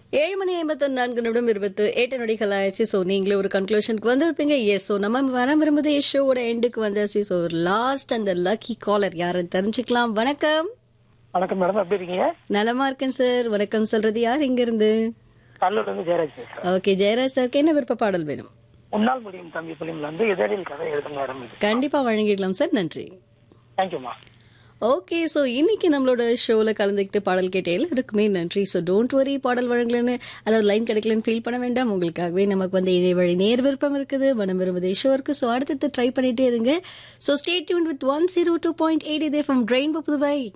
ஏழு மணி ஐம்பத்தி நான்கு நிமிடம் இருபத்து எட்டு நொடிகள் ஆயிடுச்சு ஸோ நீங்களே ஒரு கன்க்ளூஷனுக்கு வந்திருப்பீங்க எஸ் ஸோ நம்ம வர வரும்போது ஷோவோட எண்டுக்கு வந்தாச்சு ஸோ லாஸ்ட் அந்த லக்கி காலர் யாருன்னு தெரிஞ்சுக்கலாம் வணக்கம் வணக்கம் மேடம் எப்படி இருக்கீங்க நலமா இருக்கேன் சார் வணக்கம் சொல்றது யார் இங்க இருந்து கடலூர்ல இருந்து ஜெயராஜ் பேசுறேன் ஓகே ஜெயராஜ் சாருக்கு என்ன விருப்ப பாடல் வேணும் முன்னாள் முடியும் தம்பி பிலிம்ல இருந்து இதழில் கதை எழுதும் மேடம் இது கண்டிப்பா வழங்கிடலாம் சார் நன்றி தேங்க்யூமா ஓகே ஸோ இன்னைக்கு நம்மளோட ஷோவில் கலந்துக்கிட்டு பாடல் கேட்ட எல்லாருக்குமே நன்றி ஸோ டோன்ட் வரி பாடல் வழங்கலன்னு அதாவது லைன் கிடைக்கலன்னு ஃபீல் பண்ண வேண்டாம் உங்களுக்காகவே நமக்கு வந்து இணையவழி நேர் விருப்பம் இருக்குது மனம் விரும்புதே ஷோ இருக்கு ஸோ அடுத்தது ட்ரை பண்ணிட்டே இருங்க so stay tuned with one zero two point eight இதே ஃப்ரம் ட்ரெயின் புதுவை